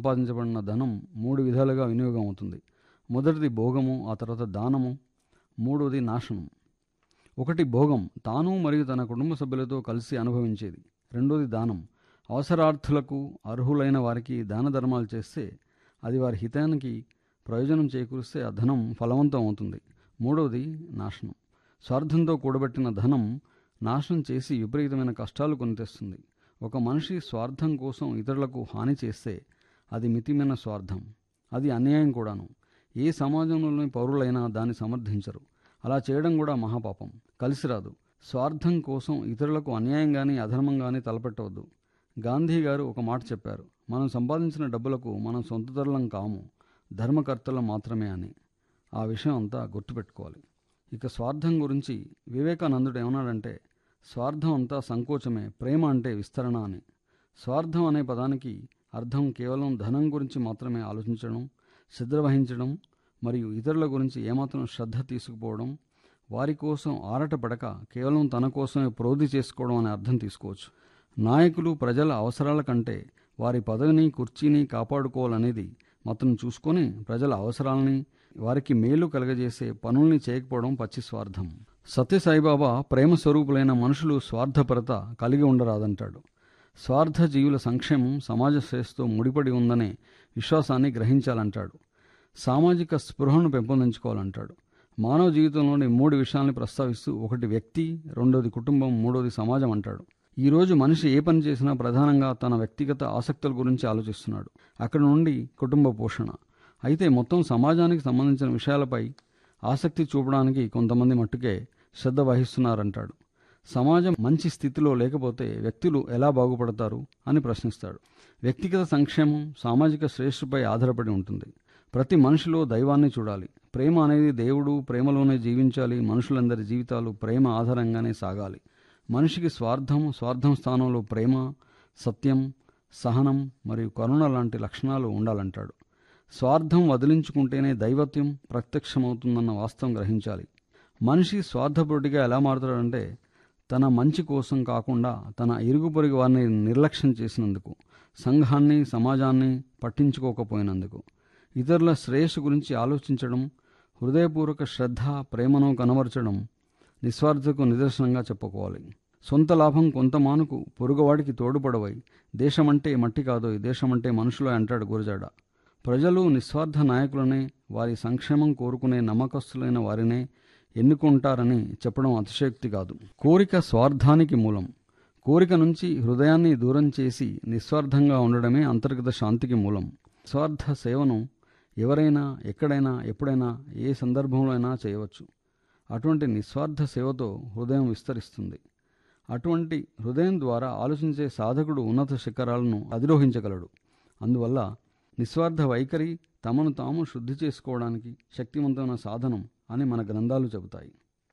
సంపాదించబడిన ధనం మూడు విధాలుగా వినియోగం అవుతుంది మొదటిది భోగము ఆ తర్వాత దానము మూడోది నాశనం ఒకటి భోగం తాను మరియు తన కుటుంబ సభ్యులతో కలిసి అనుభవించేది రెండోది దానం అవసరార్థులకు అర్హులైన వారికి దాన ధర్మాలు చేస్తే అది వారి హితానికి ప్రయోజనం చేకూరిస్తే ఆ ధనం ఫలవంతం అవుతుంది మూడవది నాశనం స్వార్థంతో కూడబెట్టిన ధనం నాశనం చేసి విపరీతమైన కష్టాలు కొని తెస్తుంది ఒక మనిషి స్వార్థం కోసం ఇతరులకు హాని చేస్తే అది మితిమైన స్వార్థం అది అన్యాయం కూడాను ఏ సమాజంలోని పౌరులైనా దాన్ని సమర్థించరు అలా చేయడం కూడా మహాపాపం కలిసి రాదు స్వార్థం కోసం ఇతరులకు అన్యాయం కానీ అధర్మం కానీ తలపెట్టవద్దు గాంధీ గారు ఒక మాట చెప్పారు మనం సంపాదించిన డబ్బులకు మనం సొంతతరులం కాము ధర్మకర్తలం మాత్రమే అని ఆ విషయం అంతా గుర్తుపెట్టుకోవాలి ఇక స్వార్థం గురించి వివేకానందుడు ఏమన్నాడంటే స్వార్థం అంతా సంకోచమే ప్రేమ అంటే విస్తరణ అని స్వార్థం అనే పదానికి అర్థం కేవలం ధనం గురించి మాత్రమే ఆలోచించడం శ్రద్ధ వహించడం మరియు ఇతరుల గురించి ఏమాత్రం శ్రద్ధ తీసుకుపోవడం వారి కోసం ఆరటపడక కేవలం తన కోసమే ప్రోధి చేసుకోవడం అనే అర్థం తీసుకోవచ్చు నాయకులు ప్రజల అవసరాల కంటే వారి పదవిని కుర్చీని కాపాడుకోవాలనేది మాత్రం చూసుకొని ప్రజల అవసరాలని వారికి మేలు కలగజేసే పనుల్ని చేయకపోవడం పచ్చి స్వార్థం సత్యసాయిబాబా ప్రేమ స్వరూపులైన మనుషులు స్వార్థపరత కలిగి ఉండరాదంటాడు స్వార్థ జీవుల సంక్షేమం సమాజ శ్రేయస్సుతో ముడిపడి ఉందనే విశ్వాసాన్ని గ్రహించాలంటాడు సామాజిక స్పృహను పెంపొందించుకోవాలంటాడు మానవ జీవితంలోని మూడు విషయాల్ని ప్రస్తావిస్తూ ఒకటి వ్యక్తి రెండోది కుటుంబం మూడోది సమాజం అంటాడు ఈ రోజు మనిషి ఏ పని చేసినా ప్రధానంగా తన వ్యక్తిగత ఆసక్తుల గురించి ఆలోచిస్తున్నాడు అక్కడ నుండి కుటుంబ పోషణ అయితే మొత్తం సమాజానికి సంబంధించిన విషయాలపై ఆసక్తి చూపడానికి కొంతమంది మట్టుకే శ్రద్ధ వహిస్తున్నారంటాడు సమాజం మంచి స్థితిలో లేకపోతే వ్యక్తులు ఎలా బాగుపడతారు అని ప్రశ్నిస్తాడు వ్యక్తిగత సంక్షేమం సామాజిక శ్రేష్ఠపై ఆధారపడి ఉంటుంది ప్రతి మనిషిలో దైవాన్ని చూడాలి ప్రేమ అనేది దేవుడు ప్రేమలోనే జీవించాలి మనుషులందరి జీవితాలు ప్రేమ ఆధారంగానే సాగాలి మనిషికి స్వార్థం స్వార్థం స్థానంలో ప్రేమ సత్యం సహనం మరియు కరుణ లాంటి లక్షణాలు ఉండాలంటాడు స్వార్థం వదిలించుకుంటేనే దైవత్యం ప్రత్యక్షమవుతుందన్న వాస్తవం గ్రహించాలి మనిషి స్వార్థపరుడిగా ఎలా మారుతాడంటే తన మంచి కోసం కాకుండా తన ఇరుగు పొరుగు వారిని నిర్లక్ష్యం చేసినందుకు సంఘాన్ని సమాజాన్ని పట్టించుకోకపోయినందుకు ఇతరుల శ్రేయస్సు గురించి ఆలోచించడం హృదయపూర్వక శ్రద్ధ ప్రేమను కనబరచడం నిస్వార్థకు నిదర్శనంగా చెప్పుకోవాలి సొంత లాభం కొంత మానుకు పొరుగువాడికి తోడుపడవై దేశమంటే మట్టి కాదు ఈ దేశమంటే మనుషులే అంటాడు గురజాడ ప్రజలు నిస్వార్థ నాయకులనే వారి సంక్షేమం కోరుకునే నమ్మకస్తులైన వారినే ఎన్నుకుంటారని చెప్పడం అతిశయోక్తి కాదు కోరిక స్వార్థానికి మూలం కోరిక నుంచి హృదయాన్ని దూరం చేసి నిస్వార్థంగా ఉండడమే అంతర్గత శాంతికి మూలం స్వార్థ సేవను ఎవరైనా ఎక్కడైనా ఎప్పుడైనా ఏ సందర్భంలో అయినా చేయవచ్చు అటువంటి నిస్వార్థ సేవతో హృదయం విస్తరిస్తుంది అటువంటి హృదయం ద్వారా ఆలోచించే సాధకుడు ఉన్నత శిఖరాలను అధిరోహించగలడు అందువల్ల నిస్వార్థ వైఖరి తమను తాము శుద్ధి చేసుకోవడానికి శక్తివంతమైన సాధనం అని మన గ్రంథాలు చెబుతాయి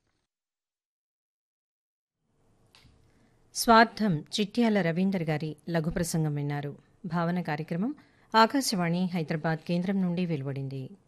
స్వార్థం చిట్యాల రవీందర్ గారి లఘు ప్రసంగం విన్నారు భావన కార్యక్రమం ఆకాశవాణి హైదరాబాద్ కేంద్రం నుండి వెలువడింది